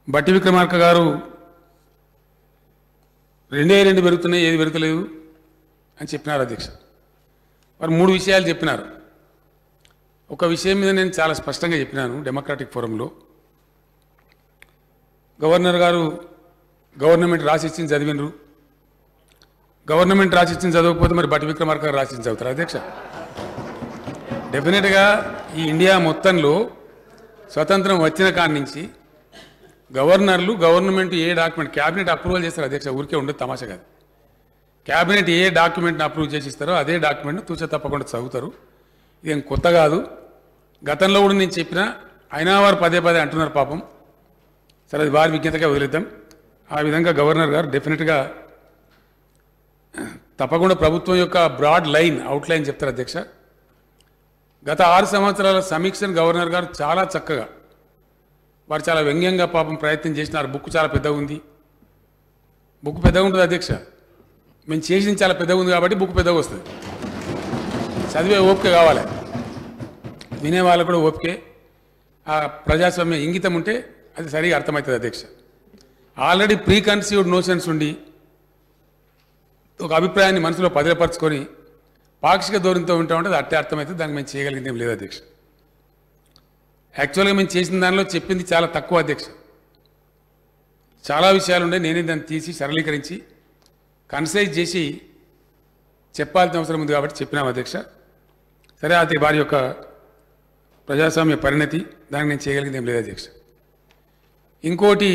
బట్టి విక్రమార్క గారు రెండే రెండు పెరుగుతున్నాయి ఏది పెరుగుతలేదు అని చెప్పినారు అధ్యక్ష వారు మూడు విషయాలు చెప్పినారు ఒక విషయం మీద నేను చాలా స్పష్టంగా చెప్పినాను డెమోక్రాటిక్ ఫోరంలో గవర్నర్ గారు గవర్నమెంట్ రాసిచ్చింది చదివినరు గవర్నమెంట్ రాసిచ్చింది చదవకపోతే మరి బట్టి విక్రమార్క గారు రాసింది చదువుతారు అధ్యక్ష డెఫినెట్గా ఈ ఇండియా మొత్తంలో స్వతంత్రం వచ్చిన కాడి నుంచి గవర్నర్లు గవర్నమెంట్ ఏ డాక్యుమెంట్ క్యాబినెట్ అప్రూవల్ చేస్తారు అధ్యక్ష ఊరికే ఉండదు తమాషా కాదు క్యాబినెట్ ఏ డాక్యుమెంట్ని అప్రూవ్ చేసి ఇస్తారో అదే డాక్యుమెంట్ని తూచ తప్పకుండా చదువుతారు ఇదేం కొత్త కాదు గతంలో కూడా నేను చెప్పినా అయినా వారు పదే పదే అంటున్నారు పాపం సరే అది వారి విజ్ఞతగా వదిలేద్దాం ఆ విధంగా గవర్నర్ గారు డెఫినెట్గా తప్పకుండా ప్రభుత్వం యొక్క బ్రాడ్ లైన్ అవుట్ లైన్ చెప్తారు అధ్యక్ష గత ఆరు సంవత్సరాల సమీక్షను గవర్నర్ గారు చాలా చక్కగా వారు చాలా వ్యంగ్యంగా పాపం ప్రయత్నం చేసినారు బుక్ చాలా పెద్దగా ఉంది బుక్ పెద్దగా ఉంటుంది అధ్యక్ష మేము చేసింది చాలా పెద్దగా ఉంది కాబట్టి బుక్ పెద్దగా వస్తుంది చదివే ఓపిక కావాలి వినే వాళ్ళకు కూడా ఓపికే ఆ ప్రజాస్వామ్య ఇంగితం ఉంటే అది సరిగా అర్థమవుతుంది అధ్యక్ష ఆల్రెడీ ప్రీ కన్సీవ్డ్ నోషన్స్ ఉండి ఒక అభిప్రాయాన్ని మనసులో పదిలపరుచుకొని పాక్షిక ధోరణితో ఉంటా ఉంటే అది అట్టే అర్థమవుతుంది దానికి మేము చేయగలిగింది ఏం లేదు అధ్యక్ష యాక్చువల్గా మేము చేసిన దానిలో చెప్పింది చాలా తక్కువ అధ్యక్ష చాలా విషయాలు ఉండే నేనే దాన్ని తీసి సరళీకరించి కన్సైజ్ చేసి చెప్పాల్సిన అవసరం ఉంది కాబట్టి చెప్పినాం అధ్యక్ష సరే అది వారి యొక్క ప్రజాస్వామ్య పరిణతి దానికి నేను చేయగలిగింది ఏం లేదు అధ్యక్ష ఇంకోటి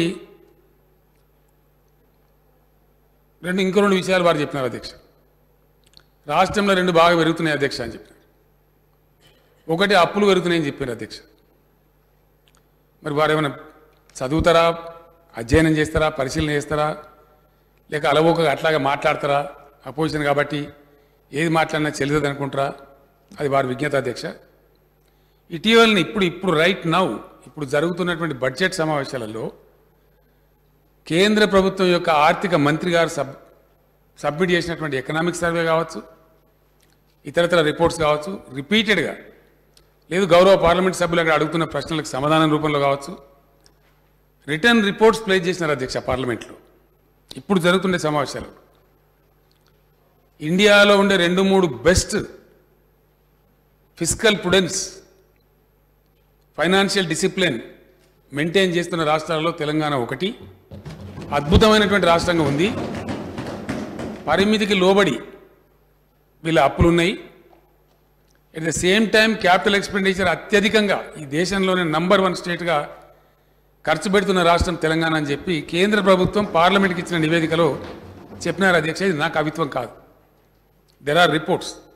రెండు ఇంకో రెండు విషయాలు వారు చెప్పినారు అధ్యక్ష రాష్ట్రంలో రెండు బాగా పెరుగుతున్నాయి అధ్యక్ష అని చెప్పినారు ఒకటి అప్పులు పెరుగుతున్నాయని చెప్పారు అధ్యక్ష మరి వారు ఏమైనా చదువుతారా అధ్యయనం చేస్తారా పరిశీలన చేస్తారా లేక అలవోకగా అట్లాగా మాట్లాడతారా అపోజిషన్ కాబట్టి ఏది మాట్లాడినా చెల్లుతుంది అనుకుంటారా అది వారి విజ్ఞత అధ్యక్ష ఇటీవలని ఇప్పుడు ఇప్పుడు రైట్ నౌ ఇప్పుడు జరుగుతున్నటువంటి బడ్జెట్ సమావేశాలలో కేంద్ర ప్రభుత్వం యొక్క ఆర్థిక మంత్రి గారు సబ్ సబ్మిట్ చేసినటువంటి ఎకనామిక్ సర్వే కావచ్చు ఇతరతర రిపోర్ట్స్ కావచ్చు రిపీటెడ్గా లేదు గౌరవ పార్లమెంట్ సభ్యులు అక్కడ అడుగుతున్న ప్రశ్నలకు సమాధానం రూపంలో కావచ్చు రిటర్న్ రిపోర్ట్స్ ప్లే చేసినారు అధ్యక్ష పార్లమెంట్లో ఇప్పుడు జరుగుతుండే సమావేశాలు ఇండియాలో ఉండే రెండు మూడు best physical prudence financial discipline maintain చేస్తున్న రాష్ట్రాలలో తెలంగాణ ఒకటి అద్భుతమైనటువంటి రాష్ట్రంగా ఉంది పరిమితికి లోబడి వీళ్ళ అప్పులున్నాయి at the same time capital expenditure అత్యధికంగా ఈ దేశంలోనే నంబర్ వన్ స్టేట్గా ఖర్చు పెడుతున్న రాష్ట్రం తెలంగాణ అని చెప్పి కేంద్ర ప్రభుత్వం పార్లమెంట్కి ఇచ్చిన నివేదికలో చెప్పినారు అధ్యక్ష ఇది నా కవిత్వం కాదు దెర్ ఆర్ రిపోర్ట్స్